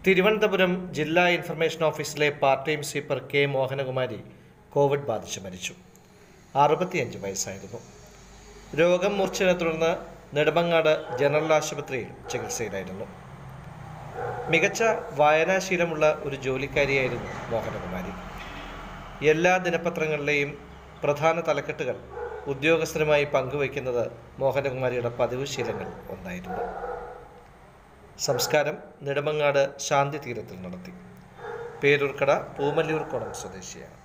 തിരുവനന്തപുരം ജില്ലാ ഇൻഫർമേഷൻ ഓഫീസിലെ part time sweeper K Mohanakumari covid ബാധിച്ച് മരിച്ചു അറുപത്തിയഞ്ച് വയസ്സായിരുന്നു രോഗം മൂർച്ഛനെ തുടർന്ന് നെടുമങ്ങാട് ജനറൽ ആശുപത്രിയിൽ ചികിത്സയിലായിരുന്നു മികച്ച വായനാശീലമുള്ള ഒരു ജോലിക്കാരിയായിരുന്നു മോഹനകുമാരി എല്ലാ ദിനപത്രങ്ങളിലെയും പ്രധാന തലക്കെട്ടുകൾ ഉദ്യോഗസ്ഥരുമായി പങ്കുവയ്ക്കുന്നത് മോഹനകുമാരിയുടെ പതിവ് ശീലങ്ങൾ ഒന്നായിരുന്നു സംസ്കാരം നെടുമങ്ങാട് ശാന്തി തീരത്തിൽ നടത്തി പേരൂർക്കട പൂമല്ലൂർ കുളം സ്വദേശിയാണ്